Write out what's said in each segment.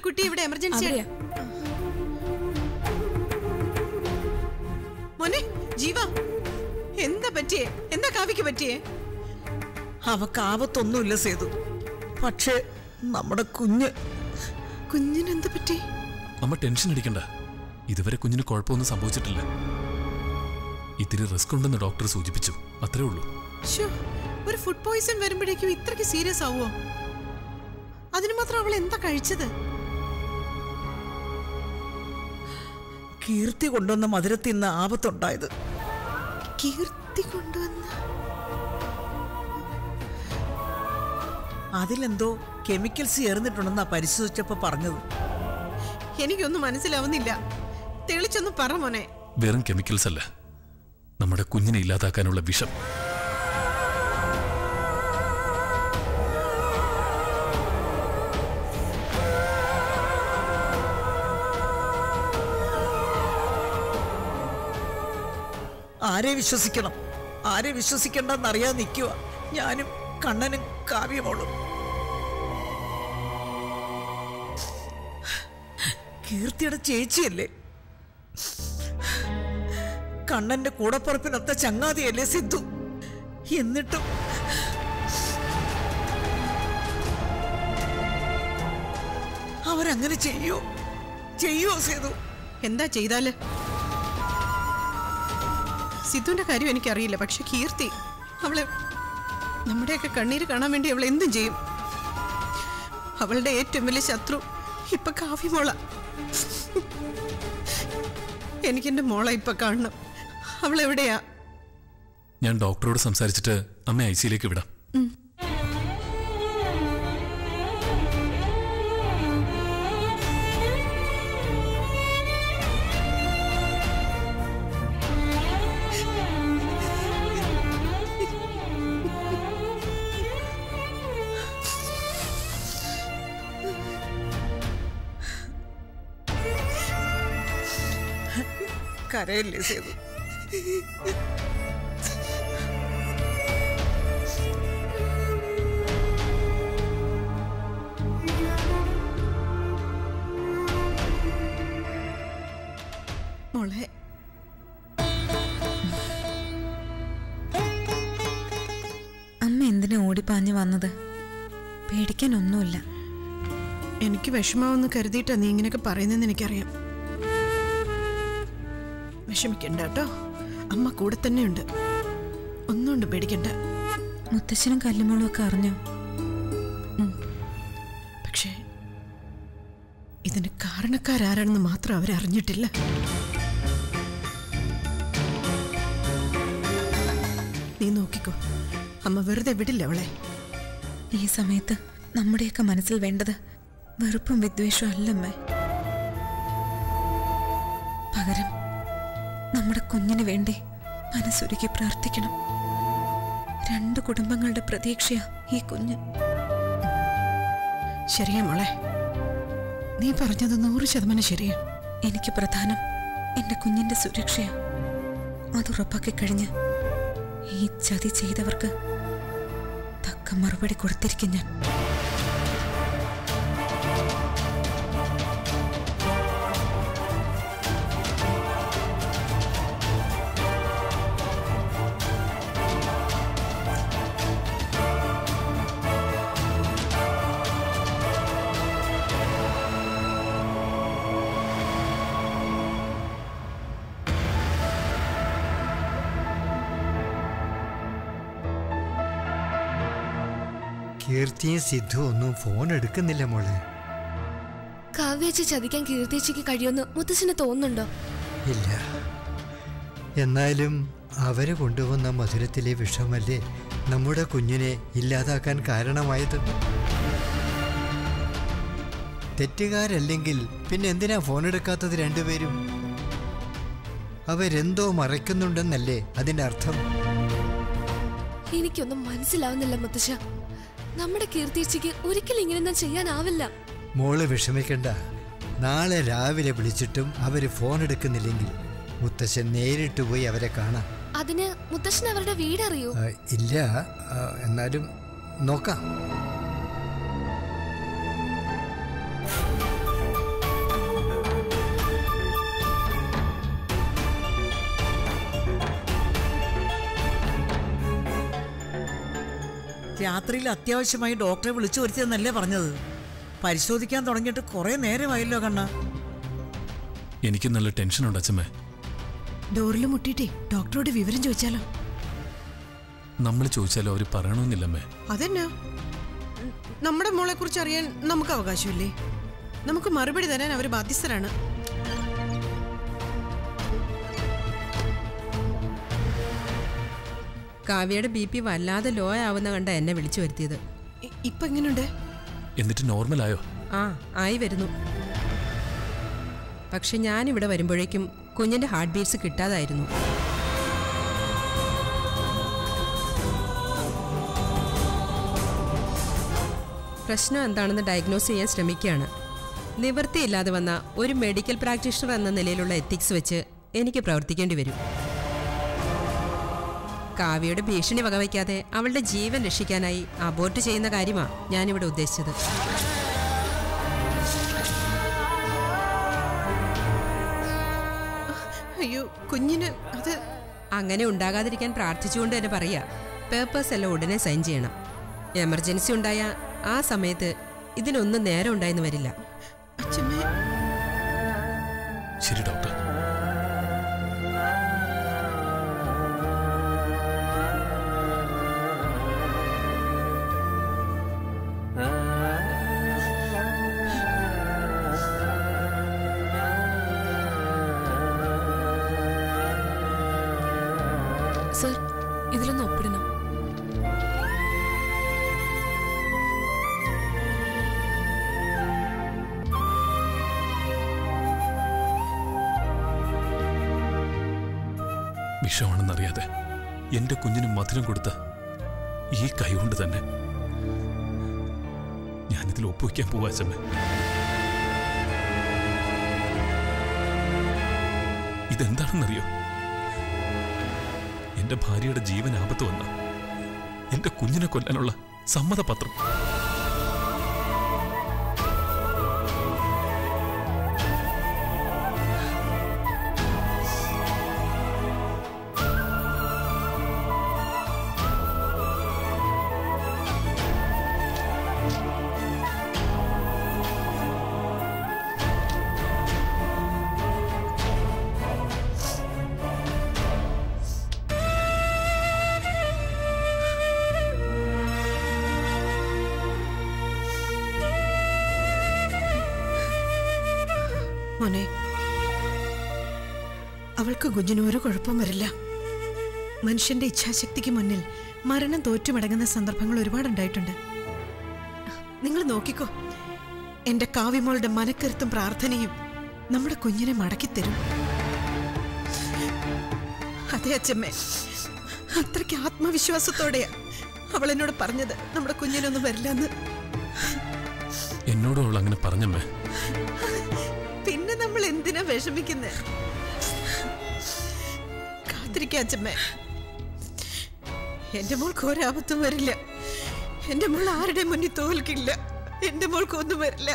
കുട്ടി ഇവിടെ എമർജൻസി അവിടെയാ. മോനെ ജീവ എന്താ പറ്റിയേ എന്താ കാവ്യക്ക് പറ്റിയേ അവക്ക് ആപത്തൊന്നുമില്ല സേതു പക്ഷേ നമ്മുടെ കുഞ്ഞ് കുഞ്ഞിന് എന്താ പറ്റി അമ്മ ടെൻഷൻ അടിക്കണ്ട ഇതുവരെ കുഞ്ഞിന് കുഴപ്പമൊന്നും സംഭവിച്ചിട്ടില്ല ഇത്തിരി റിസ്ക് ഉണ്ടെന്ന് ഡോക്ടർ സൂചിപ്പിച്ചു അത്രേ ഉള്ളൂ ശ്ശോ, ഒരു ഫുഡ് പോയിസൺ വരുമ്പോഴേക്കും ഇത്രയ്ക്ക് സീരിയസ് ആവുമോ അതിന് മാത്രം അവൾ എന്താ കഴിച്ചത് കീർത്തി കൊണ്ടുവന്ന മധുരത്തിൽ നിന്ന് ആപത്തുണ്ടായത് കീർത്തി കൊണ്ടുവന്ന അതിലെന്തോ കെമിക്കൽസ് ചേർന്നിട്ടുണ്ടെന്നാ പരിശോധിച്ചപ്പോ പറഞ്ഞത് എനിക്കൊന്നും മനസ്സിലാവുന്നില്ല തെളിച്ചൊന്ന് പറ മോനെ വെറും കെമിക്കൽസ് അല്ല നമ്മുടെ കുഞ്ഞിനെ ഇല്ലാതാക്കാനുള്ള വിഷം ആരെ വിശ്വസിക്കണം ആരെ വിശ്വസിക്കണ്ടെന്നറിയാൻ നിൽക്കുക ഞാനും കണ്ണനും കാവ്യമോളും കീർത്തിയുടെ ചേച്ചിയല്ലേ കണ്ണന്റെ കൂടപ്പുറപ്പിനൊത്ത ചങ്ങാതിയല്ലേ സിദ്ധു എന്നിട്ടും അവരങ്ങനെ ചെയ്യോ ചെയ്യോ സേതു എന്താ ചെയ്താല് സിദ്ധുവിന്റെ കാര്യം എനിക്കറിയില്ല പക്ഷെ കീർത്തി അവളെ നമ്മുടെയൊക്കെ കണ്ണീര് കാണാൻ വേണ്ടി അവൾ എന്തും ചെയ്യും അവളുടെ ഏറ്റവും വലിയ ശത്രു ഇപ്പൊ കാവ്യമോള എനിക്കെന്റെ മോളെ ഇപ്പൊ കാണണം അവൾ എവിടെയാ ഞാൻ ഡോക്ടറോട് സംസാരിച്ചിട്ട് അമ്മ ഐ സിയിലേക്ക് വിടാം കരയല്ലേ സേതു മോളെ അമ്മ എന്തിനാ ഓടിപ്പാഞ്ഞു വന്നത് പേടിക്കാനൊന്നുമില്ല എനിക്ക് വിഷമാവെന്ന് കരുതിയിട്ടാ നീ ഇങ്ങനെയൊക്കെ പറയുന്നതെന്ന് എനിക്കറിയാം വിഷമിക്കണ്ട കേട്ടോ അമ്മ കൂടെ തന്നെയുണ്ട് ഒന്നുകൊണ്ട് പേടിക്കണ്ട മുത്തശ്ശനും കല്ലുമോളും ഒക്കെ അറിഞ്ഞോ പക്ഷേ ഇതിന് കാരണക്കാരാരാണെന്ന് മാത്രം അവരറിഞ്ഞിട്ടില്ല നീ നോക്കിക്കോ അമ്മ വെറുതെ വിടില്ല അവളെ ഈ സമയത്ത് നമ്മുടെയൊക്കെ മനസ്സിൽ വേണ്ടത് വെറുപ്പും വിദ്വേഷവും അല്ലമ്മേ പകരം നമ്മുടെ കുഞ്ഞിന് വേണ്ടി മനസ്സൊരുക്കി പ്രാർത്ഥിക്കണം രണ്ട് കുടുംബങ്ങളുടെ പ്രതീക്ഷയാ ഈ കുഞ്ഞ് ശരിയാ മോളെ നീ പറഞ്ഞത് നൂറ് ശതമാനം ശരിയാ എനിക്ക് പ്രധാനം എന്റെ കുഞ്ഞിന്റെ സുരക്ഷയാ അത് ഉറപ്പാക്കി കഴിഞ്ഞ് ഈ ചതി ചെയ്തവർക്ക് തക്ക മറുപടി കൊടുത്തിരിക്കും ഞാൻ കീർത്തിയും സിദ്ധു ഒന്നും ഫോൺ എടുക്കുന്നില്ല മോളെ കാവ്യേച്ചി ചതിക്കാൻ കീർത്തിയേച്ചിക്ക് കഴിയുമെന്ന് മുത്തശ്ശന് തോന്നുന്നുണ്ടോ ഇല്ല എന്നാലും അവര് കൊണ്ടുവന്ന മധുരത്തിലെ വിഷമല്ലേ നമ്മുടെ കുഞ്ഞിനെ ഇല്ലാതാക്കാൻ കാരണമായത് തെറ്റുകാരല്ലെങ്കിൽ പിന്നെ എന്തിനാ ഫോൺ എടുക്കാത്തത് രണ്ടുപേരും അവരെന്തോ മറയ്ക്കുന്നുണ്ടെന്നല്ലേ അതിന്റെ അർത്ഥം എനിക്കൊന്നും മനസ്സിലാവുന്നില്ല മുത്തശ്ശ നമ്മുടെ കീർത്തിയേച്ചിക്ക് ഒരിക്കലും ഇങ്ങനെയൊന്നും ചെയ്യാനാവില്ല മോള് വിഷമിക്കണ്ട നാളെ രാവിലെ വിളിച്ചിട്ടും അവര് ഫോൺ എടുക്കുന്നില്ലെങ്കിൽ മുത്തശ്ശൻ നേരിട്ട് പോയി അവരെ കാണാം അതിന് മുത്തശ്ശൻ അവരുടെ വീടറിയോ ആ, ഇല്ല ആ, എന്നാലും നോക്കാം രാത്രിയിൽ അത്യാവശ്യമായി ഡോക്ടറെ വിളിച്ചു വരുത്തിയെന്നല്ലേ പറഞ്ഞത് പരിശോധിക്കാൻ തുടങ്ങിയിട്ട് കുറെ നേരമായല്ലോ കണ്ണ എനിക്ക് നല്ല ടെൻഷനുണ്ട് അച്ഛമ്മേ ഡോറിൽ മുട്ടിയിട്ടേ ഡോക്ടറോട് വിവരം ചോദിച്ചാലോ നമ്മൾ ചോദിച്ചാലും അവർ പറയണമെന്നില്ലമ്മേ അതെന്നാ ഉം, നമ്മുടെ മോളെ കുറിച്ച് അറിയാൻ നമുക്ക് അവകാശമില്ലേ നമുക്ക് മറുപടി തരാൻ അവർ ബാധ്യസ്ഥരാണ് കാവ്യയുടെ ബി പി വല്ലാതെ ലോ ആവുന്ന കണ്ട എന്നെ വിളിച്ചു വരുത്തിയത് ഇ- ഇപ്പൊ എങ്ങനെയുണ്ട് എന്നിട്ട് നോർമലായോ ആ ആയി വരുന്നു പക്ഷെ ഞാൻ ഇവിടെ വരുമ്പോഴേക്കും കുഞ്ഞിന്റെ ഹാർട്ട് ബീറ്റ്സ് കിട്ടാതായിരുന്നു പ്രശ്നം എന്താണെന്ന് ഡയഗ്നോസ് ചെയ്യാൻ ശ്രമിക്കുകയാണ് നിവൃത്തിയില്ലാതെ വന്ന ഒരു മെഡിക്കൽ പ്രാക്ടീഷണർ എന്ന നിലയിലുള്ള എത്തിക്സ് വെച്ച് എനിക്ക് പ്രവർത്തിക്കേണ്ടി വരും കാവ്യയുടെ ഭീഷണി വകവയ്ക്കാതെ അവളുടെ ജീവൻ രക്ഷിക്കാനായി അബോർട്ട് ചെയ്യുന്ന കാര്യമാണ് ഞാനിവിടെ ഉദ്ദേശിച്ചത് അയ്യോ കുഞ്ഞിന് അത് അങ്ങനെ ഉണ്ടാകാതിരിക്കാൻ പ്രാർത്ഥിച്ചുകൊണ്ട് തന്നെ പറയാ പേപ്പേഴ്സ് എല്ലാം ഉടനെ സൈൻ ചെയ്യണം എമർജൻസി ഉണ്ടായ ആ സമയത്ത് ഇതിനൊന്നും നേരം ഉണ്ടായെന്ന് വരില്ല അച്ഛമ്മേ ശരി ഡോക്ടർ സർ ഇതിലൊന്ന് ഒപ്പിടണം വിഷമാണെന്നറിയാതെ എന്റെ കുഞ്ഞിന് മധുരം കൊടുത്ത ഈ കൈ കൊണ്ട് തന്നെ ഞാനിതിൽ ഒപ്പുവയ്ക്കാൻ പോവാ അച്ഛമ്മ ഇതെന്താണെന്നറിയോ എന്റെ ഭാര്യയുടെ ജീവൻ ആപത്ത് വന്ന എന്റെ കുഞ്ഞിനെ കൊല്ലാനുള്ള സമ്മതപത്രം മോനെ അവൾക്ക് കുഞ്ഞിന് ഒരു കുഴപ്പവും വരില്ല മനുഷ്യന്റെ ഇച്ഛാശക്തിക്ക് മുന്നിൽ മരണം തോറ്റുമടങ്ങുന്ന സന്ദർഭങ്ങൾ ഒരുപാടുണ്ടായിട്ടുണ്ട് നിങ്ങൾ നോക്കിക്കോ എന്റെ കാവ്യമോളുടെ മനക്കരുത്തും പ്രാർത്ഥനയും നമ്മുടെ കുഞ്ഞിനെ മടക്കിത്തരും അതെ അച്ഛമ്മേ അത്രയ്ക്ക് ആത്മവിശ്വാസത്തോടെയാ അവൾ എന്നോട് പറഞ്ഞത് നമ്മുടെ കുഞ്ഞിനൊന്നും വരില്ലെന്ന് എന്നോടും അവൾ അങ്ങനെ പറഞ്ഞമ്മേ പിന്നെ നമ്മൾ എന്തിനാ വിഷമിക്കുന്നേ കാത്തിരിക്ക അച്ഛമ്മേ എന്റെ മോൾക്ക് ഒരാപത്തും വരില്ല എന്റെ മോൾ ആരുടെ മുന്നിൽ തോൽക്കില്ല എന്റെ മോൾക്ക് ഒന്നും വരില്ല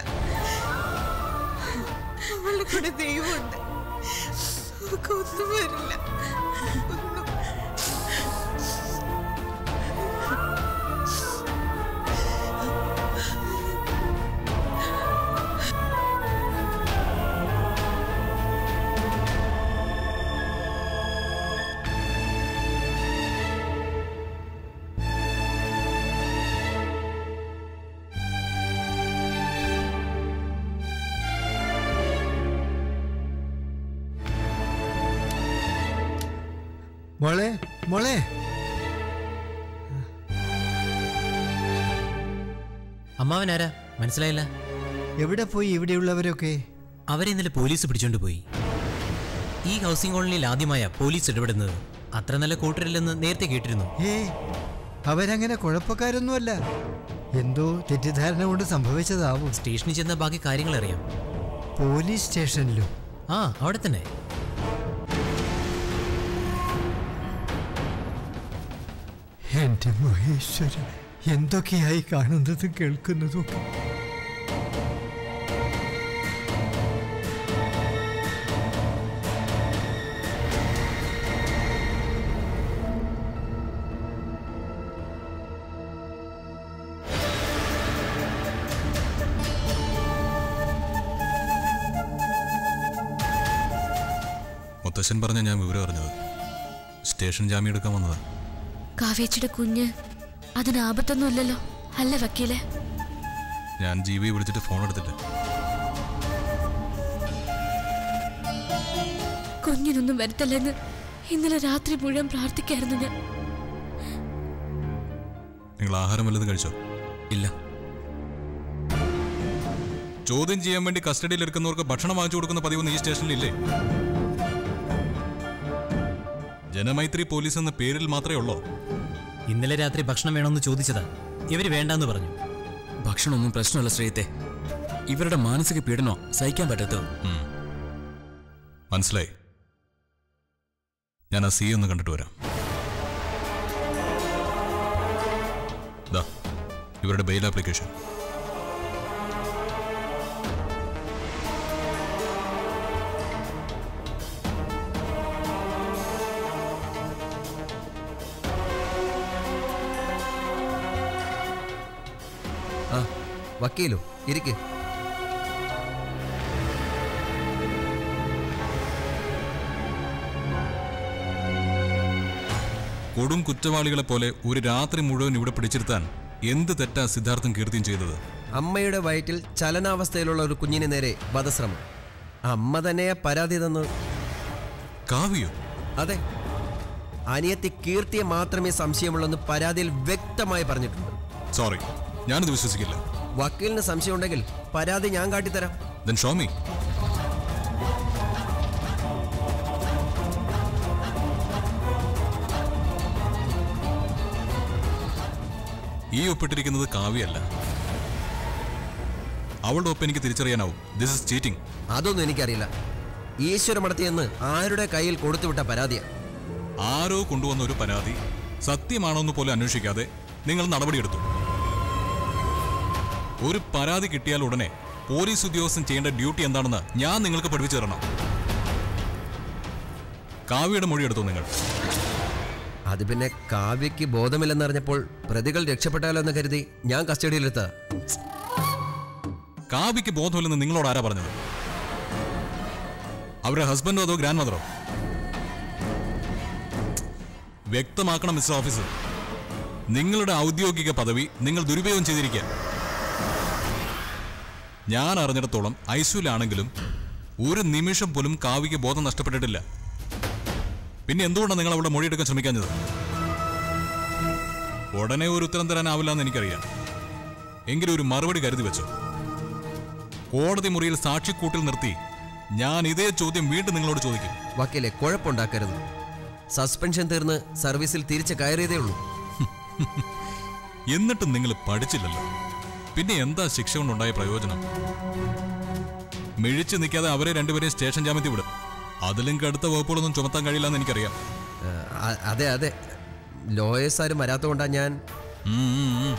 അവളുടെ കൂടെ ദൈവമുണ്ട് അവൾക്ക് ഒന്നും വരില്ല ഒന്നും മോളെ മോളെ അമ്മാവനാരാ മനസ്സിലായില്ല എവിടെ പോയി ഇവിടെയുള്ളവരൊക്കെ അവരെ ഇന്നലെ പോലീസ് പിടിച്ചോണ്ട് പോയി ഈ ഹൗസിംഗ് കോളനിയിൽ ആദ്യമായ പോലീസ് ഇടപെടുന്നത് അത്ര നല്ല കൂട്ടരില്ലെന്ന് നേരത്തെ കേട്ടിരുന്നു ഏ അവരങ്ങനെ കുഴപ്പക്കാരൊന്നുമല്ല എന്തോ തെറ്റിദ്ധാരണ കൊണ്ട് സംഭവിച്ചതാവും സ്റ്റേഷനിൽ ചെന്ന ബാക്കി കാര്യങ്ങൾ അറിയാം പോലീസ് സ്റ്റേഷനിലും ആ അവിടെ തന്നെ എന്റെ മഹേശ്വരൻ എന്തൊക്കെയായി കാണുന്നതും കേൾക്കുന്നതും ഒക്കെ. മുത്തശ്ശൻ പറഞ്ഞ ഞാൻ വിവരം അറിഞ്ഞത് സ്റ്റേഷൻ ജാമ്യം എടുക്കാൻ വന്നതാ കാവേച്ചിയുടെ കുഞ്ഞ് അതിന് ആപത്തൊന്നും ഇല്ലല്ലോ അല്ലേ വക്കീലെ ഞാൻ ജീവിയെ വിളിച്ചിട്ട് ഫോൺ എടുത്തില്ല കുഞ്ഞിനൊന്നും വരുത്തല്ലെന്ന് ഇന്നലെ രാത്രി മുഴുവൻ പ്രാർത്ഥിക്കായിരുന്നു ഞാൻ നിങ്ങൾ ആഹാരം വല്ലതും കഴിച്ചോ ഇല്ല ചോദ്യം ചെയ്യാൻ വേണ്ടി കസ്റ്റഡിയിൽ എടുക്കുന്നവർക്ക് ഭക്ഷണം വാങ്ങിച്ചു കൊടുക്കുന്ന പതിവൊന്നും ഈ സ്റ്റേഷനിലില്ലേ ജനമൈത്രി പോലീസ് എന്ന പേരിൽ മാത്രമേ ഉള്ളൂ ഇന്നലെ രാത്രി ഭക്ഷണം വേണമെന്ന് ചോദിച്ചതാ ഇവര് വേണ്ടാന്ന് പറഞ്ഞു ഭക്ഷണമൊന്നും പ്രശ്നമല്ല ശ്രീത്തെ ഇവരുടെ മാനസിക പീഡനോ സഹിക്കാൻ പറ്റാത്തത് ഉം. മനസ്സിലായി ഞാൻ ആ സി ഒന്ന് കണ്ടിട്ട് വരാം ദാ ഇവരുടെ ബെയിൽ ആപ്ലിക്കേഷൻ ആ വക്കീലോ ഇരിക്ക് കൊടും കുറ്റവാളികളെ പോലെ ഒരു രാത്രി മുഴുവൻ ഇവിടെ പിടിച്ചിരുത്താൻ എന്ത് തെറ്റാ സിദ്ധാർത്ഥം കീർത്തിയും ചെയ്തത് അമ്മയുടെ വയറ്റിൽ ചലനാവസ്ഥയിലുള്ള ഒരു കുഞ്ഞിന് നേരെ വധശ്രമം അമ്മ തന്നെയാ പരാതി തന്നത് കാവ്യോ അതെ അനിയത്തി കീർത്തിയെ മാത്രമേ സംശയമുള്ളെന്ന് പരാതിയിൽ വ്യക്തമായി പറഞ്ഞിട്ടുണ്ട് സോറി ഞാനിത് വിശ്വസിക്കില്ല വക്കീലിന് സംശയമുണ്ടെങ്കിൽ പരാതി ഞാൻ കാട്ടിത്തരാം ദെൻ ഷോ മീ ഈ ഒപ്പിട്ടിരിക്കുന്നത് കാവ്യല്ല അവളുടെ ഒപ്പ് എനിക്ക് തിരിച്ചറിയാനാവും ദിസ് ഇസ് ചീറ്റിംഗ് അതൊന്നും എനിക്കറിയില്ല ഈശ്വരമടത്തിയെന്ന് ആരുടെ കയ്യിൽ കൊടുത്തുവിട്ട പരാതിയാ ആരോ കൊണ്ടുവന്ന ഒരു പരാതി സത്യമാണോന്ന് പോലും അന്വേഷിക്കാതെ നിങ്ങൾ നടപടിയെടുത്തു ഒരു പരാതി കിട്ടിയാൽ ഉടനെ പോലീസ് ഉദ്യോഗസ്ഥൻ ചെയ്യേണ്ട ഡ്യൂട്ടി എന്താണെന്ന് ഞാൻ നിങ്ങൾക്ക് പഠിപ്പിച്ചു തരണം കാവ്യയുടെ മൊഴി എടുത്തു നിങ്ങൾ അത് പിന്നെ കാവ്യയ്ക്ക് ബോധമില്ലെന്നറിഞ്ഞപ്പോൾ പ്രതികൾ രക്ഷപ്പെട്ടാലോ എന്ന് കരുതി ഞാൻ കസ്റ്റഡിയിലെടുത്ത കാവ്യയ്ക്ക് ബോധമില്ലെന്ന് നിങ്ങളോട് ആരാ പറഞ്ഞത് അവരുടെ ഹസ്ബൻഡോ അതോ ഗ്രാൻഡ് മദറോ വ്യക്തമാക്കണം മിസ്റ്റർ ഓഫീസർ നിങ്ങളുടെ ഔദ്യോഗിക പദവി നിങ്ങൾ ദുരുപയോഗം ചെയ്തിരിക്കുക ഞാൻ അറിഞ്ഞിടത്തോളം ഐസുലാണെങ്കിലും ഒരു നിമിഷം പോലും കാവ്യയ്ക്ക് ബോധം നഷ്ടപ്പെട്ടിട്ടില്ല പിന്നെ എന്തുകൊണ്ടാണ് നിങ്ങൾ അവളുടെ മൊഴിയെടുക്കാൻ ശ്രമിക്കാഞ്ഞത് ഉടനെ ഒരു ഉത്തരം തരാനാവില്ല എന്ന് എനിക്കറിയാം എങ്കിലും ഒരു മറുപടി കരുതി വെച്ചോ കോടതി മുറിയിൽ സാക്ഷിക്കൂട്ടിൽ നിർത്തി ഞാൻ ഇതേ ചോദ്യം വീണ്ടും നിങ്ങളോട് ചോദിക്കും വക്കീലെ കുഴപ്പമുണ്ടാക്കരുത് സസ്പെൻഷൻ തീർന്ന് സർവീസിൽ തിരിച്ച് കയറിയതേ ഉള്ളൂ എന്നിട്ടും നിങ്ങൾ പഠിച്ചില്ലല്ലോ പിന്നെ എന്താ ശിക്ഷ കൊണ്ടുണ്ടായ പ്രയോജനം മിഴിച്ചു നിൽക്കാതെ അവരെ രണ്ടുപേരെയും സ്റ്റേഷൻ ജാമ്യത്തിൽ വിടും അതിലും കടുത്ത വകുപ്പുകളൊന്നും ചുമത്താൻ കഴിയില്ല എന്ന് എനിക്കറിയാം ഏഹ്, അ- അതെ അതെ ലോയേഴ്സ് ആരും വരാത്തതുകൊണ്ടാണ് ഞാൻ ഉം, ഉം, ഉം.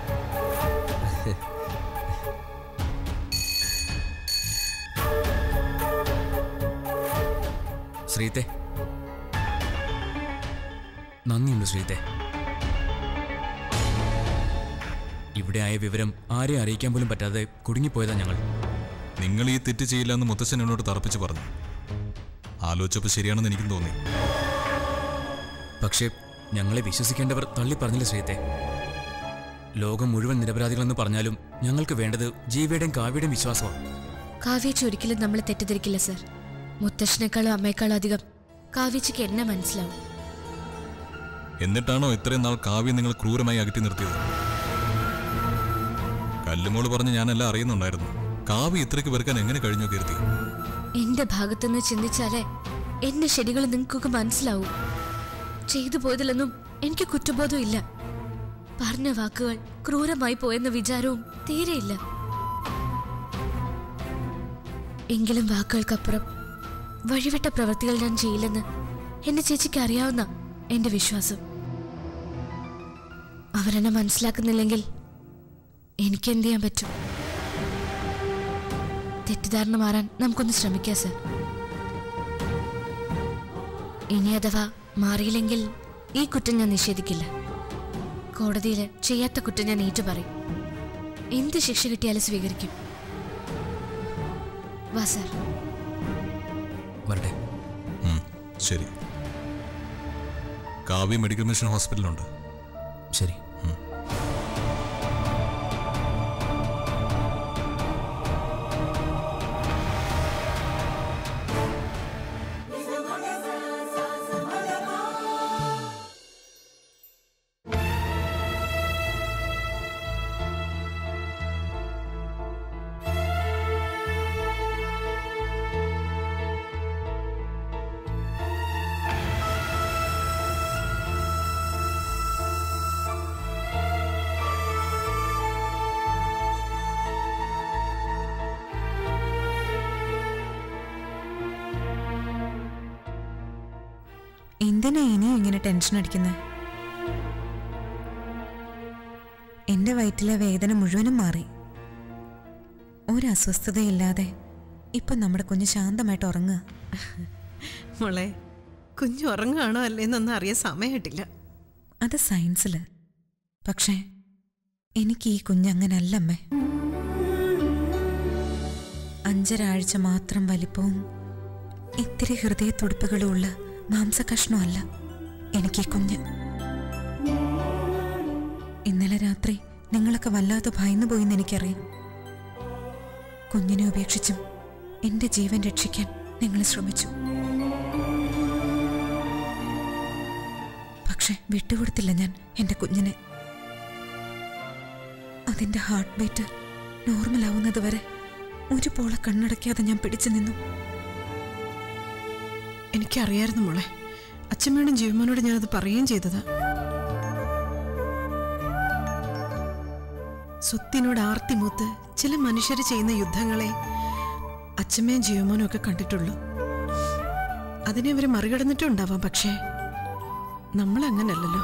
ശ്രീത്തെ നന്ദിയുണ്ട് ശ്രീത്തെ ഇവിടെ ആയ വിവരം ആരെയും അറിയിക്കാൻ പോലും പറ്റാതെ കുടുങ്ങിപ്പോയതാ ഞങ്ങൾ നിങ്ങൾ ഈ തെറ്റ് ചെയ്യില്ല എന്ന് മുത്തച്ഛൻ എന്നോട് തറപ്പിച്ച് പറഞ്ഞു ആലോചിച്ചപ്പോൾ ശരിയാണെന്ന് എനിക്കും തോന്നി പക്ഷേ ഞങ്ങളെ വിശ്വസിക്കേണ്ടവർ തള്ളി പറഞ്ഞില്ല ശ്രീത്തെ ലോകം മുഴുവൻ നിരപരാധികളെന്ന് പറഞ്ഞാലും ഞങ്ങൾക്ക് വേണ്ടത് ജീവയുടെയും കാവ്യയുടെയും വിശ്വാസമാണ് കാവ്യേച്ചി ഒരിക്കലും നമ്മളെ തെറ്റിദ്ധരിക്കില്ല സർ മുത്തശ്ശനേക്കാളും അമ്മയെക്കാളും അധികം കാവ്യേച്ചിക്ക് എന്നെ മനസ്സിലാവും എന്നിട്ടാണോ ഇത്രയും നാൾ കാവ്യം നിങ്ങൾ ക്രൂരമായി അകറ്റി നിർത്തിയത് കല്ലുമോള് പറഞ്ഞ് ഞാനെല്ലാം അറിയുന്നുണ്ടായിരുന്നു കാവ്യ ഇത്രയ്ക്ക് വെറുക്കാൻ എങ്ങനെ കഴിഞ്ഞു കീർത്തി എന്റെ ഭാഗത്തുനിന്ന് ചിന്തിച്ചാലേ എന്റെ ശരികൾ നിങ്ങൾക്കൊക്കെ മനസ്സിലാവും ചെയ്തു പോയതിലൊന്നും എനിക്ക് കുറ്റബോധം ഇല്ല പറഞ്ഞ വാക്കുകൾ ക്രൂരമായി പോയെന്ന വിചാരവും തീരെയില്ല എങ്കിലും വാക്കുകൾക്കപ്പുറം വഴിവിട്ട പ്രവൃത്തികൾ ഞാൻ ചെയ്യില്ലെന്ന് എന്റെ ചേച്ചിക്ക് അറിയാവുന്ന എന്റെ വിശ്വാസം അവരെന്നെ മനസ്സിലാക്കുന്നില്ലെങ്കിൽ എനിക്ക് എന്ത് ചെയ്യാൻ പറ്റും തെറ്റിദ്ധാരണ മാറാൻ നമുക്കൊന്ന് ശ്രമിക്കാം സർ ഇനി അഥവാ മാറിയില്ലെങ്കിൽ ഈ കുറ്റം ഞാൻ നിഷേധിക്കില്ല കോടതിയിൽ ചെയ്യാത്ത കുറ്റം ഞാൻ ഏറ്റു പറയും എന്ത് ശിക്ഷ കിട്ടിയാലും സ്വീകരിക്കും വാ സർ വരട്ടെ ഉം. ശരി കാവ്യ മെഡിക്കൽ മിഷൻ ഹോസ്പിറ്റലുണ്ട് ശരി എന്തിനാ ഇനിയും ഇങ്ങനെ ടെൻഷൻ അടിക്കുന്നത് എന്റെ വയറ്റിലെ വേദന മുഴുവനും മാറി ഒരു അസ്വസ്ഥതയില്ലാതെ ഇപ്പൊ നമ്മുടെ കുഞ്ഞ് ശാന്തമായിട്ട് ഉറങ്ങുക മോളെ കുഞ്ഞു ഉറങ്ങുകയാണോ അല്ലേന്നൊന്നും അറിയാൻ സമയമായിട്ടില്ല അത് സയൻസില് പക്ഷേ എനിക്ക് ഈ കുഞ്ഞ് അങ്ങനല്ലമ്മേ അഞ്ചര ആഴ്ച മാത്രം വലിപ്പവും ഇത്തിരി ഹൃദയത്തുടിപ്പുകളും ഉള്ള മാംസകഷ്ണമല്ല എനിക്ക് ഈ കുഞ്ഞ് ഇന്നലെ രാത്രി നിങ്ങളൊക്കെ വല്ലാതെ ഭയന്നു പോയെന്ന് എനിക്കറിയാം കുഞ്ഞിനെ ഉപേക്ഷിച്ചും എന്റെ ജീവൻ രക്ഷിക്കാൻ നിങ്ങൾ ശ്രമിച്ചു പക്ഷെ വിട്ടുകൊടുത്തില്ല ഞാൻ എന്റെ കുഞ്ഞിനെ അതിന്റെ ഹാർട്ട് ബീറ്റ് നോർമൽ ആവുന്നത് വരെ ഒരു പോള കണ്ണടയ്ക്കാതെ ഞാൻ പിടിച്ചു നിന്നു എനിക്കറിയായിരുന്നു മോളെ അച്ഛമ്മയോടും ജീവമോനോടും ഞാനത് പറയുകയും ചെയ്തതാ സ്വത്തിനോട് ആർത്തിമൂത്ത് ചില മനുഷ്യർ ചെയ്യുന്ന യുദ്ധങ്ങളെ അച്ഛമ്മയും ജീവമോനും ഒക്കെ കണ്ടിട്ടുള്ളൂ അതിനെ അവർ മറികടന്നിട്ടും ഉണ്ടാവാം പക്ഷേ നമ്മൾ അങ്ങനല്ലല്ലോ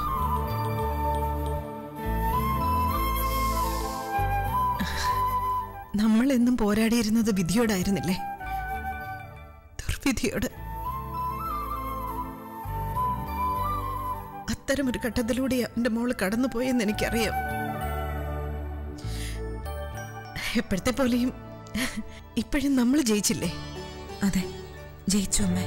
നമ്മൾ എന്നും പോരാടിയിരുന്നത് വിധിയോടായിരുന്നില്ലേ ദുർവിധിയോട് അത്തരമൊരു ഘട്ടത്തിലൂടെ എൻ്റെ മോള് കടന്നുപോയെന്ന് എനിക്കറിയാം എപ്പോഴത്തെ പോലെയും ഇപ്പോഴും നമ്മൾ ജയിച്ചില്ലേ അതെ ജയിച്ചു അമ്മേ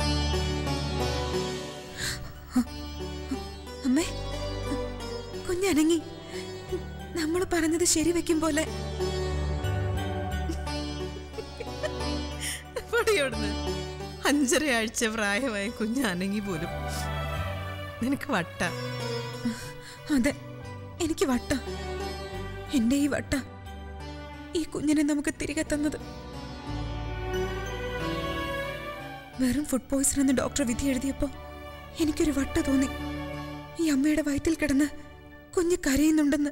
അമ്മേ കുഞ്ഞനങ്ങി നമ്മൾ പറഞ്ഞത് ശരിവെക്കും പോലെ പടിയോടുന്ന് അഞ്ചര ആഴ്ച പ്രായമായ കുഞ്ഞാനെങ്കി പോലും നിനക്ക് വട്ട അതെ എനിക്ക് വട്ട എന്റെ ഈ വട്ട ഈ കുഞ്ഞിനെ നമുക്ക് തിരികെ തന്നത് വെറും ഫുഡ് പോയ്സൺ എന്ന് ഡോക്ടർ വിധി എഴുതിയപ്പോ എനിക്കൊരു വട്ട തോന്നി ഈ അമ്മയുടെ വയറ്റിൽ കിടന്ന് കുഞ്ഞ് കരയുന്നുണ്ടെന്ന്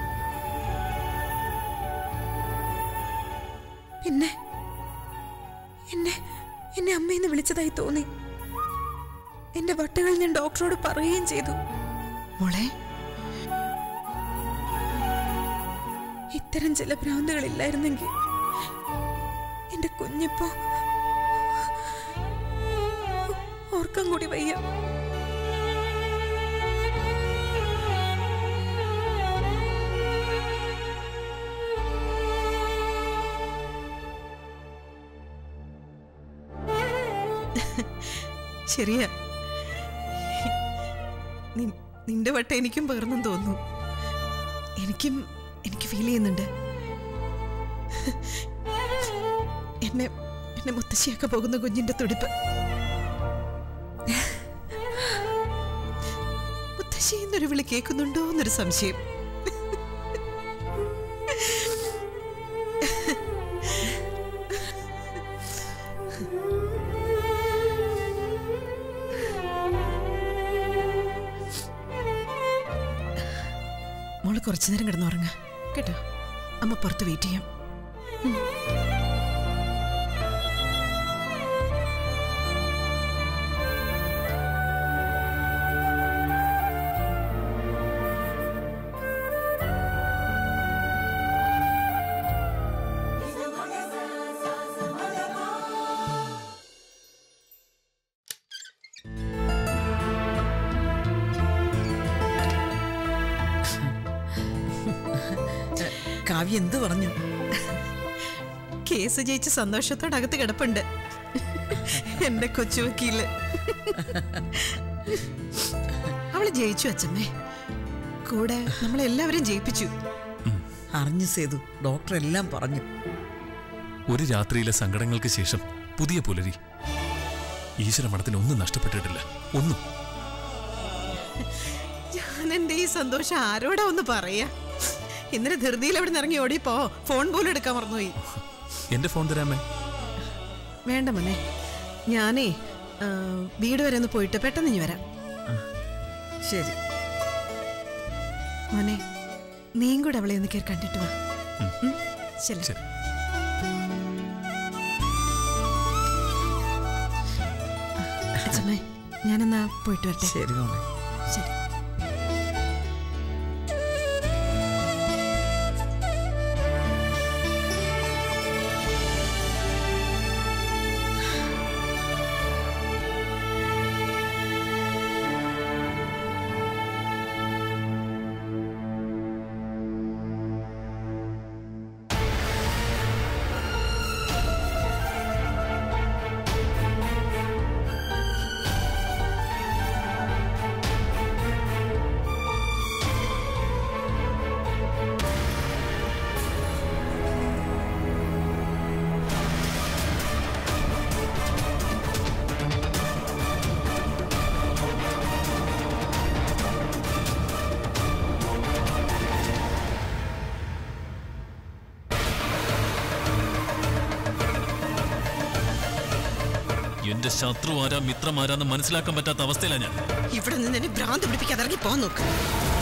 പിന്നെ എന്നെ എന്നെ അമ്മയെന്ന് വിളിച്ചതായി തോന്നി എന്റെ വട്ടുകൾ ഞാൻ ഡോക്ടറോട് പറയുകയും ചെയ്തു മോളെ ഇത്തരം ചില ഭ്രാന്തുകളില്ലായിരുന്നെങ്കിൽ എന്റെ കുഞ്ഞിപ്പോ ഓർക്കാൻ കൂടി വയ്യ ശരിയാ നി- നിന്റെ വട്ട എനിക്കും പകർന്നും തോന്നുന്നു എനിക്കും എനിക്ക് ഫീൽ ചെയ്യുന്നുണ്ട് എന്നെ എന്നെ മുത്തശ്ശിയാക്ക പോകുന്ന കുഞ്ഞിന്റെ തുടിപ്പ് മുത്തശ്ശി എന്നൊരു വിളി കേൾക്കുന്നുണ്ടോ എന്നൊരു സംശയം മോള് കുറച്ചു നേരം കിടന്നുറങ്ങ കേട്ടോ അമ്മ പുറത്ത് വെയിറ്റ് ചെയ്യാം കാവ്യ എന്ത് പറഞ്ഞു കേസ് ജയിച്ച് സന്തോഷത്തോടെ അകത്ത് കിടപ്പുണ്ട് എന്റെ കൊച്ചു വക്കീല് അവള് ജയിച്ചു അച്ഛമ്മേ കൂടെ നമ്മളെല്ലാവരും ജയിപ്പിച്ചു അറിഞ്ഞു സേതു ഡോക്ടർ എല്ലാം പറഞ്ഞു ഒരു രാത്രിയിലെ സങ്കടങ്ങൾക്ക് ശേഷം പുതിയ പുലരി ഈശ്വര മഠത്തിന് ഒന്നും നഷ്ടപ്പെട്ടിട്ടില്ല ഒന്നും ഞാൻ എന്റെ ഈ സന്തോഷം ആരോടാ ഒന്ന് പറയാ ഇന്നലെ ധൃതിയിൽ അവിടെ നിന്ന് ഇറങ്ങി ഓടിയപ്പോ ഫോൺ പോലും എടുക്കാൻ മറന്നുപോയി എന്റെ ഫോൺ തരാമേ വേണ്ട മോനെ ഞാനേ ആ, വീട് വരെ ഒന്ന് പോയിട്ട് പെട്ടെന്ന് ഇനി വരാം ശരി മോനെ നീയും കൂടെ അവളെ ഒന്ന് കയറി കണ്ടിട്ട് വാ ഉം, ശരി ശരി അച്ഛമ്മേ ഞാനെന്നാ പോയിട്ട് വരട്ടെ ശരി മോളെ ശരി എന്റെ ശത്രു ആരാ മിത്രം ആരാന്ന് മനസ്സിലാക്കാൻ പറ്റാത്ത അവസ്ഥയിലാണ് ഞാൻ ഇവിടെ നിന്ന് എന്നെ ഭ്രാന്ത് പിടിപ്പിക്കാതെ ഇറങ്ങി പോകാൻ നോക്ക്